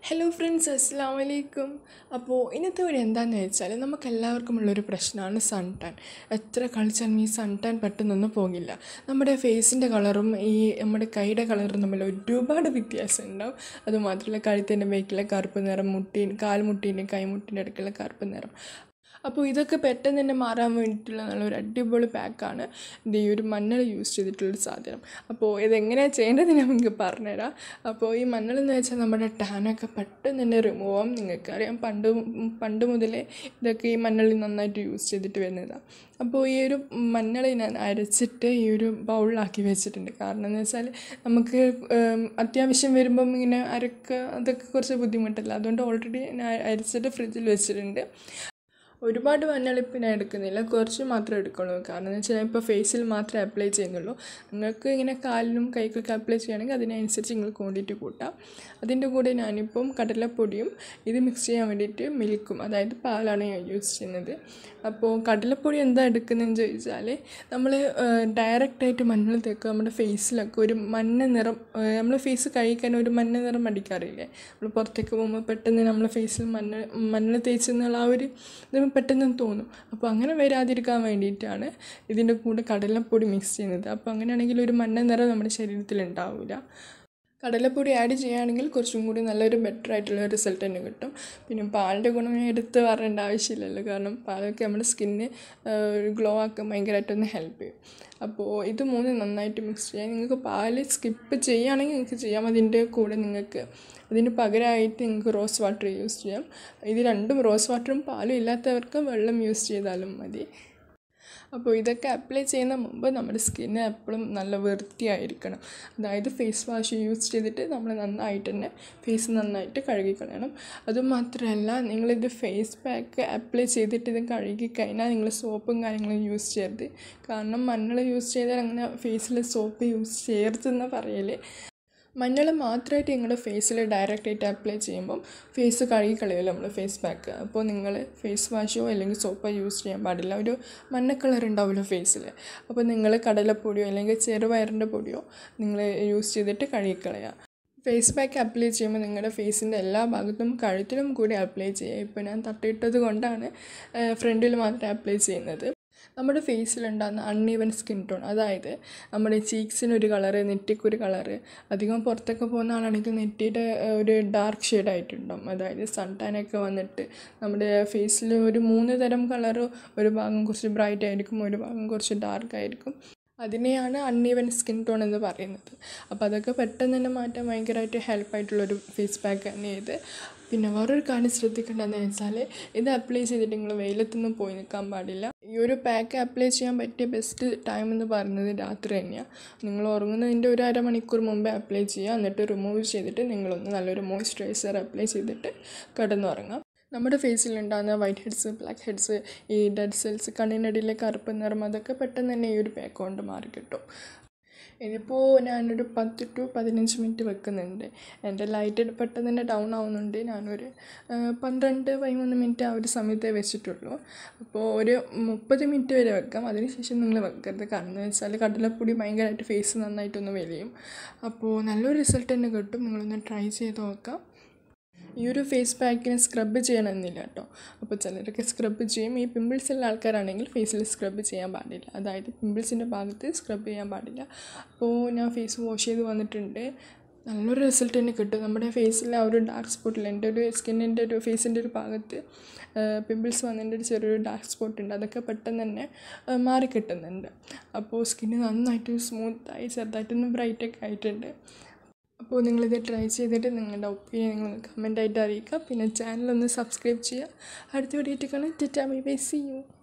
hello friends അസ്സാം വലൈക്കും അപ്പോൾ ഇന്നത്തെ ഒരു എന്താണെന്ന് വെച്ചാൽ നമുക്ക് എല്ലാവർക്കും ഉള്ളൊരു പ്രശ്നമാണ് സൺ ടാൻ എത്ര കളിച്ചാലും ഈ സൺ ടാൻ പെട്ടെന്നൊന്നും പോകില്ല നമ്മുടെ ഫേസിൻ്റെ കളറും ഈ നമ്മുടെ കൈയുടെ കളറും തമ്മിൽ ഒരുപാട് വ്യത്യാസം ഉണ്ടാവും അതുമാത്രമല്ല കഴുത്തിൻ്റെ ബേക്കിലെ കറുപ്പ് നിറം മുട്ടി കാൽമുട്ടീൻ്റെ കൈമുട്ടിൻ്റെ അടുക്കുള്ള കറുപ്പ് നിറം അപ്പോൾ ഇതൊക്കെ പെട്ടെന്ന് തന്നെ മാറാൻ വേണ്ടിയിട്ടുള്ള നല്ലൊരു അടിപൊളി പാക്കാണ് ഇത് ഈ ഒരു മഞ്ഞൾ യൂസ് ചെയ്തിട്ടുള്ളൊരു സാധനം അപ്പോൾ ഇതെങ്ങനെയാണ് ചെയ്യേണ്ടത് ഞാൻ നിങ്ങൾക്ക് പറഞ്ഞുതരാം അപ്പോൾ ഈ മഞ്ഞൾ എന്ന് വെച്ചാൽ നമ്മുടെ ടാനൊക്കെ പെട്ടെന്ന് തന്നെ റിമൂവ് ആവും നിങ്ങൾക്കറിയാം പണ്ട് പണ്ട് മുതലേ ഇതൊക്കെ ഈ മഞ്ഞൾ നന്നായിട്ട് യൂസ് ചെയ്തിട്ട് വരുന്നതാണ് അപ്പോൾ ഈ ഒരു മഞ്ഞൾ ഞാൻ അരച്ചിട്ട് ഈ ഒരു ബൗളിലാക്കി വെച്ചിട്ടുണ്ട് കാരണം എന്ന് വെച്ചാൽ നമുക്ക് ഉം, അത്യാവശ്യം വരുമ്പം ഇങ്ങനെ അരക്കുക അതൊക്കെ കുറച്ച് ബുദ്ധിമുട്ടല്ല അതുകൊണ്ട് ഓൾറെഡി ഞാൻ അരച്ചിട്ട് ഫ്രിഡ്ജിൽ വെച്ചിട്ടുണ്ട് ഒരുപാട് മഞ്ഞളിപ്പ് ഞാൻ എടുക്കുന്നില്ല കുറച്ച് മാത്രമേ എടുക്കുള്ളൂ കാരണം എന്ന് വെച്ചാൽ ഞാൻ ഇപ്പോൾ ഫേസിൽ മാത്രമേ അപ്ലൈ ചെയ്യുന്നുള്ളൂ നിങ്ങൾക്ക് ഇങ്ങനെ കാലിലും കൈക്കൊക്കെ അപ്ലൈ ചെയ്യുകയാണെങ്കിൽ അതിനനുസരിച്ച് നിങ്ങൾ ക്വാണ്ടിറ്റി കൂട്ടാം അതിൻ്റെ കൂടെ ഞാനിപ്പം കടലപ്പൊടിയും ഇത് മിക്സ് ചെയ്യാൻ വേണ്ടിയിട്ട് മിൽക്കും അതായത് പാലാണ് ഞാൻ യൂസ് ചെയ്യുന്നത് അപ്പോൾ കടലപ്പൊടി എന്താ എടുക്കുന്നതെന്ന് ചോദിച്ചാൽ നമ്മൾ ഡയറക്റ്റായിട്ട് മഞ്ഞൾ തേക്കുക നമ്മുടെ ഫേസിലൊക്കെ ഒരു മഞ്ഞ നിറം നമ്മൾ ഫേസ് കഴിക്കാൻ ഒരു മഞ്ഞ നിറം അടിക്കാറില്ലേ നമ്മൾ പുറത്തേക്ക് പോകുമ്പോൾ പെട്ടെന്ന് നമ്മളെ ഫേസിൽ മഞ്ഞ മഞ്ഞൾ തേച്ചെന്നുള്ള ആ ഒരു ഇത് പെട്ടെന്ന് തോന്നും അപ്പോൾ അങ്ങനെ വരാതിരിക്കാൻ വേണ്ടിയിട്ടാണ് ഇതിൻ്റെ കൂടെ കടലപ്പൊടി മിക്സ് ചെയ്യുന്നത് അപ്പോൾ അങ്ങനെയാണെങ്കിൽ ഒരു മഞ്ഞ നിറം നമ്മുടെ ശരീരത്തിൽ ഉണ്ടാവില്ല കടലപ്പൊടി ആഡ് ചെയ്യുകയാണെങ്കിൽ കുറച്ചും കൂടി നല്ലൊരു ബെറ്റർ ആയിട്ടുള്ള റിസൾട്ട് തന്നെ കിട്ടും പിന്നെ പാലിൻ്റെ ഗുണം ഞാൻ എടുത്ത് പറയേണ്ട ആവശ്യമില്ലല്ലോ കാരണം പാലൊക്കെ നമ്മുടെ സ്കിന്നിന് ഗ്ലോ ആക്കാൻ ഭയങ്കരമായിട്ടൊന്ന് ഹെൽപ്പ് ചെയ്യും അപ്പോൾ ഇത് മൂന്ന് നന്നായിട്ട് മിക്സ് ചെയ്യാം നിങ്ങൾക്ക് പാല് സ്കിപ്പ് ചെയ്യുകയാണെങ്കിൽ നിങ്ങൾക്ക് ചെയ്യാം അതിൻ്റെ കൂടെ നിങ്ങൾക്ക് അതിന് പകരമായിട്ട് നിങ്ങൾക്ക് റോസ് വാട്ടർ യൂസ് ചെയ്യാം ഇത് രണ്ടും റോസ് വാട്ടറും പാലും ഇല്ലാത്തവർക്ക് വെള്ളം യൂസ് ചെയ്താലും മതി അപ്പോൾ ഇതൊക്കെ അപ്ലൈ ചെയ്യുന്ന മുമ്പ് നമ്മുടെ സ്കിന്ന് എപ്പോഴും നല്ല വൃത്തിയായിരിക്കണം അതായത് ഫേസ് വാഷ് യൂസ് ചെയ്തിട്ട് നമ്മൾ നന്നായിട്ട് തന്നെ ഫേസ് നന്നായിട്ട് കഴുകിക്കളയണം അതുമാത്രമല്ല നിങ്ങളിത് ഫേസ് പാക്ക് അപ്ലൈ ചെയ്തിട്ട് ഇത് കഴുകി കഴിഞ്ഞാൽ നിങ്ങൾ സോപ്പും കാര്യങ്ങളും യൂസ് ചെയ്യരുത് കാരണം മഞ്ഞൾ യൂസ് ചെയ്താൽ അങ്ങനെ ഫേസിൽ സോപ്പ് യൂസ് ചെയ്യരുതെന്ന് പറയല് മഞ്ഞൾ മാത്രമായിട്ട് നിങ്ങളുടെ ഫേസിൽ ഡയറക്റ്റായിട്ട് അപ്ലൈ ചെയ്യുമ്പം ഫേസ് കഴുകി കളയുമല്ലോ നമ്മൾ ഫേസ് പാക്ക് അപ്പോൾ നിങ്ങൾ ഫേസ് വാഷോ അല്ലെങ്കിൽ സോപ്പോ യൂസ് ചെയ്യാൻ പാടില്ല ഒരു മഞ്ഞ കളർ ഉണ്ടാവുമല്ലോ ഫേസിൽ അപ്പോൾ നിങ്ങൾ കടലപ്പൊടിയോ അല്ലെങ്കിൽ ചെറുപയറിൻ്റെ പൊടിയോ നിങ്ങൾ യൂസ് ചെയ്തിട്ട് കഴുകിക്കളയുക ഫേസ് പാക്ക് അപ്ലൈ ചെയ്യുമ്പോൾ നിങ്ങളുടെ ഫേസിൻ്റെ എല്ലാ ഭാഗത്തും കഴുത്തിലും കൂടി അപ്ലൈ ചെയ്യുക ഇപ്പോൾ ഞാൻ തട്ടിയിട്ടത് കൊണ്ടാണ് ഫ്രണ്ടിൽ മാത്രമേ അപ്ലൈ ചെയ്യുന്നത് നമ്മുടെ ഫേസിലുണ്ടാകുന്ന അൺഈവൻ സ്കിൻ ടോൺ അതായത് നമ്മുടെ ചീക്സിനൊരു കളറ് നെറ്റിക്കൊരു കളറ് അധികം പുറത്തൊക്കെ പോകുന്ന ആളാണെങ്കിൽ നെറ്റിയുടെ ഏഹ്, ഒരു ഡാർക്ക് ഷെയ്ഡായിട്ടുണ്ടാവും അതായത് സൺ ടാനൊക്കെ വന്നിട്ട് നമ്മുടെ ഫേസിൽ ഒരു മൂന്ന് തരം കളറ് ഒരു ഭാഗം കുറച്ച് ബ്രൈറ്റ് ആയിരിക്കും ഒരു ഭാഗം കുറച്ച് ഡാർക്ക് ആയിരിക്കും അതിനെയാണ് അൺഈവൻ സ്കിൻ ടോൺ എന്ന് പറയുന്നത് അപ്പോൾ അതൊക്കെ പെട്ടെന്ന് തന്നെ മാറ്റാൻ ഭയങ്കരമായിട്ട് ഹെൽപ്പായിട്ടുള്ളൊരു ഫേസ് പാക്ക് തന്നെ ഇത് പിന്നെ വേറൊരു കാര്യം ശ്രദ്ധിക്കേണ്ടതെന്ന് വെച്ചാൽ ഇത് അപ്ലൈ ചെയ്തിട്ട് നിങ്ങൾ വെയിലത്തൊന്നും പോയി നിൽക്കാൻ പാടില്ല ഈ ഒരു പാക്ക് അപ്ലൈ ചെയ്യാൻ പറ്റിയ ബെസ്റ്റ് ടൈം എന്ന് പറയുന്നത് രാത്രി തന്നെയാണ് നിങ്ങൾ ഉറങ്ങുന്നതിൻ്റെ ഒരു അരമണിക്കൂർ മുമ്പേ അപ്ലൈ ചെയ്യുക എന്നിട്ട് റിമൂവ് ചെയ്തിട്ട് നിങ്ങളൊന്ന് നല്ലൊരു മോയ്സ്ചറൈസർ അപ്ലൈ ചെയ്തിട്ട് കിടന്നുറങ്ങാം നമ്മുടെ ഫേസിൽ ഉണ്ടാകുന്ന വൈറ്റ് ഹെഡ്സ് ബ്ലാക്ക് ഹെഡ്സ് ഈ ഡെഡ് സെൽസ് കണ്ണിനടിയിലെ കറുപ്പ് നിറം അതൊക്കെ പെട്ടെന്ന് തന്നെ ഈ ഒരു പാക്ക് കൊണ്ട് മാറി കിട്ടും ഇതിപ്പോൾ ഞാനൊരു പത്ത് ടു പതിനഞ്ച് മിനിറ്റ് വെക്കുന്നുണ്ട് എൻ്റെ ലൈറ്റ് പെട്ടെന്ന് തന്നെ ഡൗൺ ആവുന്നുണ്ട് ഞാനൊരു ആ, പന്ത്രണ്ട് പതിമൂന്ന് മിനിറ്റ് ആ ഒരു സമയത്തേ വെച്ചിട്ടുള്ളൂ അപ്പോൾ ഒരു മുപ്പത് മിനിറ്റ് വരെ വെക്കാം അതിനുശേഷം നിങ്ങൾ വെക്കരുത് കാരണം എന്ന് വെച്ചാൽ കടലപ്പൊടി ഭയങ്കരമായിട്ട് ഫേസ് നന്നായിട്ടൊന്ന് വലിയും അപ്പോൾ നല്ലൊരു റിസൾട്ട് തന്നെ കിട്ടും നിങ്ങളൊന്ന് ട്രൈ ചെയ്ത് നോക്കാം ഈ ഒരു ഫേസ് പാക്കിന് സ്ക്രബ് ചെയ്യണമെന്നില്ല കേട്ടോ അപ്പോൾ ചിലരൊക്കെ സ്ക്രബ് ചെയ്യും ഈ പിമ്പിൾസ് ഉള്ള ആൾക്കാരാണെങ്കിൽ ഫേസിൽ സ്ക്രബ് ചെയ്യാൻ പാടില്ല അതായത് പിമ്പിൾസിൻ്റെ ഭാഗത്ത് സ്ക്രബ് ചെയ്യാൻ പാടില്ല അപ്പോൾ ഞാൻ ഫേസ് വാഷ് ചെയ്ത് വന്നിട്ടുണ്ട് നല്ലൊരു റിസൾട്ട് തന്നെ കിട്ടും നമ്മുടെ ഫേസിലെ ആ ഒരു ഡാർക്ക് സ്പോട്ടിൽ എൻ്റെ ഒരു സ്കിന്നിൻ്റെ ഒരു ഫേസിൻ്റെ ഒരു ഭാഗത്ത് പിമ്പിൾസ് വന്നതിൻ്റെ ഒരു ചെറിയൊരു ഡാർക്ക് സ്പോട്ട് ഉണ്ട് അതൊക്കെ പെട്ടെന്ന് തന്നെ ആ, മാറി കിട്ടുന്നുണ്ട് അപ്പോൾ സ്കിന്ന് നന്നായിട്ട് സ്മൂത്തായി ചെറുതായിട്ടൊന്ന് ബ്രൈറ്റൊക്കെ ആയിട്ടുണ്ട് അപ്പോൾ നിങ്ങളിത് ട്രൈ ചെയ്തിട്ട് നിങ്ങളുടെ ഒപ്പീനിയൻ നിങ്ങൾ കമൻ്റായിട്ട് അറിയിക്കുക പിന്നെ ചാനലൊന്ന് സബ്സ്ക്രൈബ് ചെയ്യുക അടുത്ത വീഡിയോ കാണാൻ tata bye bye see U